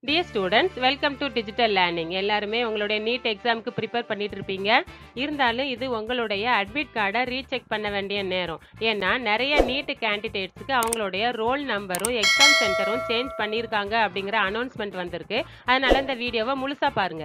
dear students welcome to digital learning எல்லாருமே உங்களுடைய NEET எக்ஸாமுக்கு ப்ரிப்பேர் பண்ணிட்டு இருப்பீங்க இருந்தாலும் இது உங்களுடைய அட்மிட் கார்டை ரீசெக் பண்ண வேண்டிய நேரம் ஏன்னா நிறைய நீட் கேண்டிடேட்ஸுக்கு அவங்களுடைய ரோல் நம்பரும் எக்ஸாம் சென்டரும் சேஞ்ச் பண்ணியிருக்காங்க அப்படிங்கிற அனௌன்ஸ்மெண்ட் வந்திருக்கு அதனால இந்த வீடியோவை முழுசா பாருங்க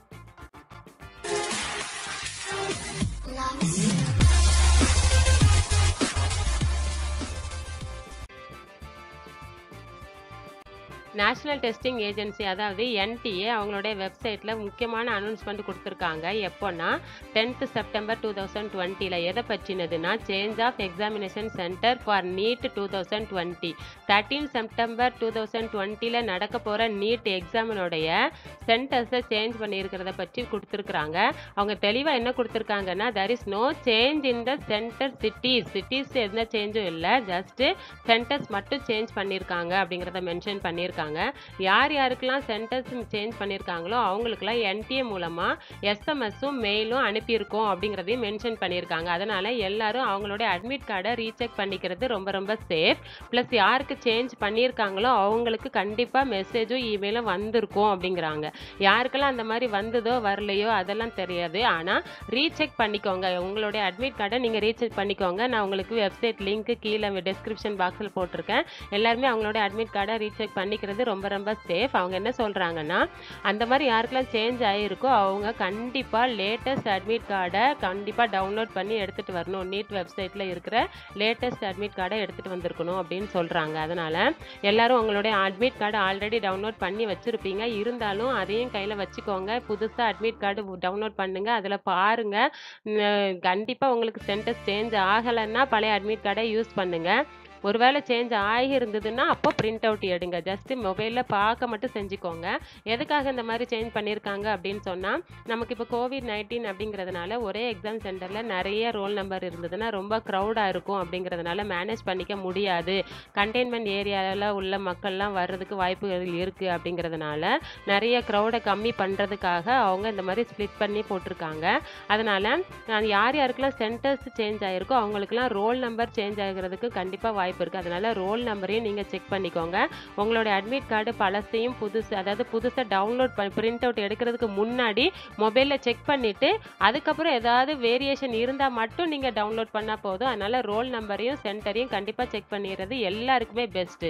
நேஷனல் டெஸ்டிங் ஏஜென்சி அதாவது என்டிஏ அவங்களுடைய வெப்சைட்டில் முக்கியமான அனௌன்ஸ்மெண்ட் கொடுத்துருக்காங்க எப்போன்னா டென்த்து செப்டம்பர் டூ தௌசண்ட் டுவெண்ட்டியில் எதை பற்றினதுன்னா change of examination centre for NEET two thousand twenty thirteen September two thousand டுவெண்ட்டியில் நடக்க போகிற நீட் எக்ஸாமினுடைய சென்டர்ஸை சேஞ்ச் பண்ணியிருக்கிறத பற்றி கொடுத்துருக்குறாங்க அவங்க தெளிவாக என்ன கொடுத்துருக்காங்கன்னா there is no change in the centre cities cities எந்த சேஞ்சும் இல்லை ஜஸ்ட்டு சென்டர்ஸ் மட்டும் சேஞ்ச் பண்ணியிருக்காங்க அப்படிங்கிறத மென்ஷன் பண்ணியிருக்காங்க யார் யாருக்கெல்லாம் சென்டர்ஸ் சேஞ்ச் பண்ணியிருக்காங்களோ அவங்களுக்குலாம் என்டிஏ மூலமாக எஸ்எம்எஸும் மெயிலும் அனுப்பியிருக்கோம் அப்படிங்கிறதையும் மென்ஷன் பண்ணியிருக்காங்க அதனால் எல்லாரும் அவங்களுடைய அட்மிட் கார்டை ரீசெக் பண்ணிக்கிறது ரொம்ப ரொம்ப சேஃப் ப்ளஸ் யாருக்கு சேஞ்ச் பண்ணியிருக்காங்களோ அவங்களுக்கு கண்டிப்பாக மெசேஜும் இமெயிலும் வந்திருக்கும் அப்படிங்கிறாங்க யாருக்கெல்லாம் அந்த மாதிரி வந்ததோ வரலையோ அதெல்லாம் தெரியாது ஆனால் ரீசெக் பண்ணிக்கோங்க உங்களுடைய அட்மிட் கார்டை நீங்கள் ரீசெக் பண்ணிக்கோங்க நான் உங்களுக்கு வெப்சைட் லிங்க் கீழே டெஸ்கிரிப்ஷன் பாக்ஸில் போட்டிருக்கேன் எல்லாருமே அவங்களோட அட்மிட் கார்டை ரீசெக் பண்ணிக்கிறது ரொம்ப ரொம்ப சேஃப் அவங்க என்ன சொல்கிறாங்கன்னா அந்த மாதிரி யாருக்கெல்லாம் சேஞ்ச் ஆகிருக்கோ அவங்க கண்டிப்பாக லேட்டஸ்ட் அட்மிட் கார்டை கண்டிப்பாக டவுன்லோட் பண்ணி எடுத்துகிட்டு வரணும் நீட் வெப்சைட்டில் இருக்கிற லேட்டஸ்ட் அட்மிட் கார்டை எடுத்துகிட்டு வந்திருக்கணும் அப்படின்னு சொல்கிறாங்க அதனால் எல்லாரும் உங்களுடைய அட்மிட் கார்டு ஆல்ரெடி டவுன்லோட் பண்ணி வச்சுருப்பீங்க இருந்தாலும் அதையும் கையில் வச்சுக்கோங்க புதுசாக அட்மிட் கார்டு டவுன்லோட் பண்ணுங்க அதில் பாருங்கள் கண்டிப்பாக உங்களுக்கு சென்டர்ஸ் சேஞ்ச் ஆகலைன்னா பழைய அட்மிட் கார்டை யூஸ் பண்ணுங்கள் ஒருவேளை சேஞ்ச் ஆகி இருந்ததுன்னா அப்போ பிரிண்ட் அவுட் எடுங்க ஜஸ்ட் மொபைலில் பார்க்க மட்டும் செஞ்சுக்கோங்க எதுக்காக இந்த மாதிரி சேஞ்ச் பண்ணியிருக்காங்க அப்படின்னு சொன்னால் நமக்கு இப்போ கோவிட் நைன்டீன் அப்படிங்கிறதுனால ஒரே எக்ஸாம் சென்டரில் நிறைய ரோல் நம்பர் இருந்ததுன்னா ரொம்ப க்ரௌடாக இருக்கும் அப்படிங்கிறதுனால மேனேஜ் பண்ணிக்க முடியாது கண்டெய்ன்மெண்ட் ஏரியாவில் உள்ள மக்கள்லாம் வர்றதுக்கு வாய்ப்புகள் இருக்குது அப்படிங்கிறதுனால நிறைய க்ரௌடை கம்மி பண்ணுறதுக்காக அவங்க இந்த மாதிரி ஸ்ப்ளிட் பண்ணி போட்டிருக்காங்க அதனால் யார் யாருக்கெல்லாம் சென்டர்ஸ் சேஞ்ச் ஆகிருக்கோ அவங்களுக்குலாம் ரோல் நம்பர் சேஞ்ச் ஆகிறதுக்கு கண்டிப்பாக வாய்ப்பு இருக்குது அதனால் ரோல் நம்பரையும் நீங்கள் செக் பண்ணிக்கோங்க உங்களோட அட்மிட் கார்டு பழசையும் புதுசு அதாவது புதுசாக டவுன்லோட் பண்ணி பிரிண்ட் அவுட் எடுக்கிறதுக்கு முன்னாடி மொபைலில் செக் பண்ணிவிட்டு அதுக்கப்புறம் ஏதாவது வேரியேஷன் இருந்தால் மட்டும் நீங்கள் டவுன்லோட் பண்ணால் போதும் அதனால் ரோல் நம்பரையும் சென்டரையும் கண்டிப்பாக செக் பண்ணிடுறது எல்லாருக்குமே பெஸ்ட்டு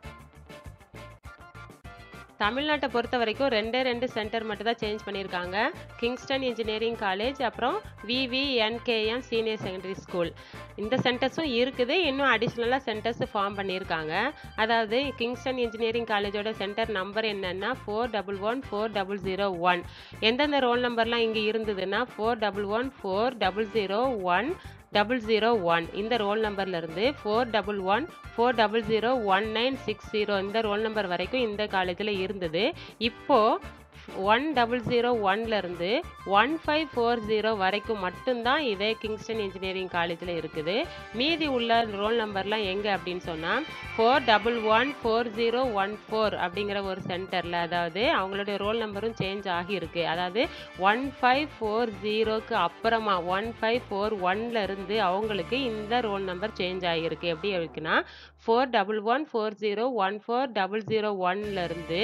தமிழ்நாட்டை பொறுத்த வரைக்கும் ரெண்டே ரெண்டு சென்டர் மட்டும் தான் சேஞ்ச் பண்ணியிருக்காங்க கிங்ஸ்டன் இன்ஜினியரிங் காலேஜ் அப்புறம் விவிஎன்கேஎம் சீனியர் செகண்டரி ஸ்கூல் இந்த சென்டர்ஸும் இருக்குது இன்னும் அடிஷ்னலாக சென்டர்ஸ் ஃபார்ம் பண்ணியிருக்காங்க அதாவது கிங்ஸ்டன் இன்ஜினியரிங் காலேஜோட சென்டர் நம்பர் என்னென்னா four double one four double zero one எந்தெந்த ரோல் நம்பர்லாம் இங்கே இருந்ததுன்னா four double one four double zero one double zero one இந்த ரோல் நம்பர்லேருந்து four double one four double zero one nine six zero இந்த roll number வரைக்கும் இந்த காலேஜில் இருந்தது இப்போது ஒன் டபுள் ஜீரோ ஒன்லேருந்து ஒன் ஃபைவ் ஃபோர் ஜீரோ வரைக்கும் மட்டும்தான் இதே கிங்ஸ்டன் இன்ஜினியரிங் காலேஜில் இருக்குது மீதி உள்ள ரோல் நம்பர்லாம் எங்கே அப்படின்னு சொன்னால் four double one four zero one four அப்படிங்கிற ஒரு சென்டரில் அதாவது அவங்களுடைய ரோல் நம்பரும் சேஞ்ச் ஆகியிருக்கு அதாவது ஒன் ஃபைவ் ஃபோர் ஜீரோக்கு அப்புறமா ஒன் ஃபைவ் ஃபோர் ஒன்லேருந்து அவங்களுக்கு இந்த ரோல் நம்பர் சேஞ்ச் ஆகியிருக்கு எப்படி இருக்குன்னா four double one four zero one four double zero ஒன்லேருந்து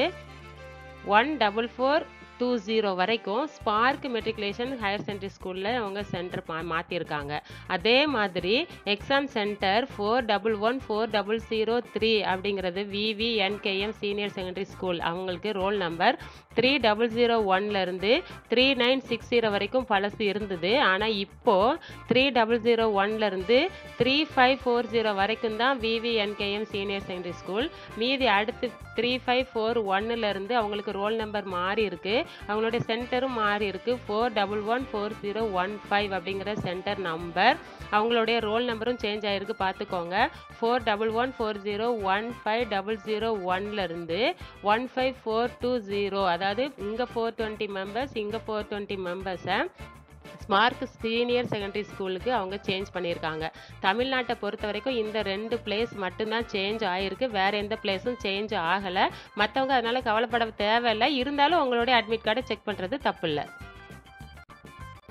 one double four two zero வரைக்கும் ஸ்பார்க் மெட்ரிகுலேஷன் ஹையர் செகண்டரி ஸ்கூலில் அவங்க சென்டர் மா மாற்றிருக்காங்க அதே மாதிரி exam centre four double one four double zero three அப்படிங்கிறது விவிஎன்கேஎம் சீனியர் செகண்டரி ஸ்கூல் அவங்களுக்கு roll number three double zero ஒன்லேருந்து த்ரீ நைன் சிக்ஸ் ஜீரோ வரைக்கும் பழசு இருந்தது ஆனால் இப்போது த்ரீ டபுள் ஜீரோ ஒன்லேருந்து த்ரீ ஃபைவ் ஃபோர் ஜீரோ வரைக்கும் தான் விவிஎன்கேஎம் சீனியர் செகண்டரி ஸ்கூல் மீதி அடுத்து த்ரீ ஃபைவ் ஃபோர் ஒன்னுலேருந்து அவங்களுக்கு ரோல் நம்பர் மாறி இருக்குது அவங்களுடைய சென்டரும் மாறி இருக்கு four double one four zero one five அப்படிங்கிற சென்டர் நம்பர் அவங்களுடைய ரோல் நம்பரும் சேஞ்ச் ஆகிருக்கு பார்த்துக்கோங்க four double one four zero one five double zero ஒன்லேருந்து one five four two zero அதாவது இங்கே ஃபோர் டுவெண்ட்டி மெம்பர்ஸ் இங்கே ஃபோர் டுவெண்ட்டி மெம்பர்ஸை ஸ்மார்க் சீனியர் செகண்டரி ஸ்கூலுக்கு அவங்க சேஞ்ச் பண்ணியிருக்காங்க தமிழ்நாட்டை பொறுத்த வரைக்கும் இந்த ரெண்டு பிளேஸ் மட்டும்தான் சேஞ்ச் ஆகிருக்கு வேறு எந்த பிளேஸும் சேஞ்ச் ஆகலை மற்றவங்க அதனால் கவலைப்பட தேவையில்லை இருந்தாலும் உங்களுடைய அட்மிட் கார்டை செக் பண்ணுறது தப்பு இல்லை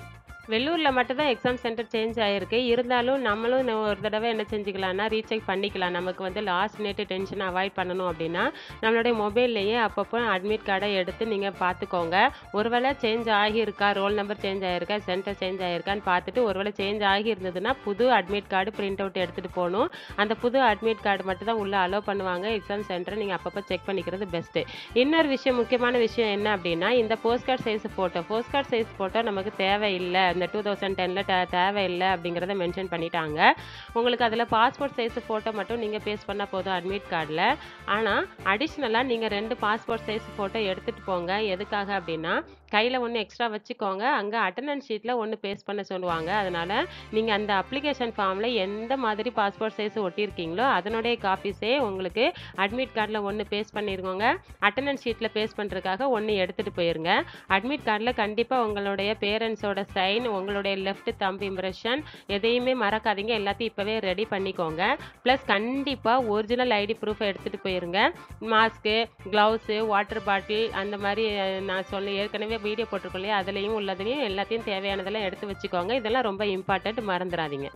வெள்ளூரில் மட்டும் தான் எக்ஸாம் சென்டர் சேஞ்ச் ஆகிருக்கு இருந்தாலும் நம்மளும் இன்னும் ஒரு தடவை என்ன செஞ்சுக்கலாம்னா ரீசெக் பண்ணிக்கலாம் நமக்கு வந்து லாஸ்ட் மினிட் டென்ஷன் அவாய்ட் பண்ணணும் அப்படின்னா நம்மளுடைய மொபைல்லையே அப்பப்போ அட்மிட் கார்டை எடுத்து நீங்கள் பார்த்துக்கோங்க ஒருவேளை சேஞ்ச் ஆகியிருக்கா ரோல் நம்பர் சேஞ்ச் ஆகிருக்கா சென்டர் சேஞ்ச் ஆகிருக்கான்னு பார்த்துட்டு ஒருவேளை சேஞ்ச் ஆகியிருந்ததுன்னா புது அட்மிட் கார்டு பிரிண்ட் அவுட் எடுத்துகிட்டு போகணும் அந்த புது அட்மிட் கார்டு மட்டும் தான் உள்ளே அலோவ் பண்ணுவாங்க எக்ஸாம் சென்டரை நீங்கள் அப்பப்போ செக் பண்ணிக்கிறது பெஸ்ட்டு இன்னொரு விஷயம் முக்கியமான விஷயம் என்ன அப்படின்னா இந்த post card size photo post card size photo நமக்கு தேவையில்லை இந்த டூ தௌசண்ட் டெனில் தே தேவையில்லை அப்படிங்கிறத மென்ஷன் பண்ணிட்டாங்க உங்களுக்கு அதில் பாஸ்போர்ட் சைஸ் ஃபோட்டோ மட்டும் நீங்கள் பேஸ் பண்ணால் போதும் அட்மிட் கார்டில் ஆனால் அடிஷ்னலாக நீங்கள் ரெண்டு பாஸ்போர்ட் சைஸ் ஃபோட்டோ எடுத்துகிட்டு போங்க எதுக்காக அப்படின்னா கையில் ஒன்று எக்ஸ்ட்ரா வச்சுக்கோங்க அங்கே அட்டண்டன்ஸ் ஷீட்டில் ஒன்று பேஸ்ட் பண்ண சொல்லுவாங்க அதனால் நீங்கள் அந்த அப்ளிகேஷன் ஃபார்மில் எந்த மாதிரி பாஸ்போர்ட் சைஸ் ஒட்டியிருக்கீங்களோ அதனுடைய காப்பீஸே உங்களுக்கு அட்மிட் கார்டில் ஒன்று பேஸ்ட் பண்ணிருக்கோங்க அட்டண்டன்ஸ் ஷீட்டில் பேஸ்ட் பண்ணுறதுக்காக ஒன்று எடுத்துகிட்டு போயிருங்க அட்மிட் கார்டில் கண்டிப்பாக உங்களுடைய பேரண்ட்ஸோட சைன் உங்களுடைய லெஃப்ட் தம்ப் இம்ப்ரெஷன் எதையுமே மறக்காதீங்க எல்லாத்தையும் இப்போவே ரெடி பண்ணிக்கோங்க ப்ளஸ் கண்டிப்பாக ஒரிஜினல் ஐடி ப்ரூஃப் எடுத்துகிட்டு போயிருங்க மாஸ்க்கு க்ளவுஸு வாட்டர் பாட்டில் அந்த மாதிரி அஹ், நான் சொல்லி ஏற்கனவே வீடியோ போட்டிருக்கோம் இல்லையா அதுலேயும் உள்ளதையும் எல்லாத்தையும் தேவையானதெல்லாம் எடுத்து வச்சுக்கோங்க இதெல்லாம் ரொம்ப இம்பார்ட்டண்ட் மறந்துடாதீங்க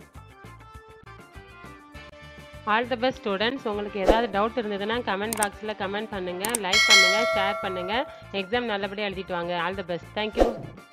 ஆல் த பெஸ்ட் ஸ்டூடெண்ட்ஸ் உங்களுக்கு ஏதாவது டவுட் இருந்ததுன்னா கமெண்ட் பாக்ஸில் கமெண்ட் பண்ணுங்கள் லைக் பண்ணுங்கள் ஷேர் பண்ணுங்கள் எக்ஸாம் நல்லபடியாக எழுதிட்டு வாங்க ஆல் த பெஸ்ட் தேங்க்யூ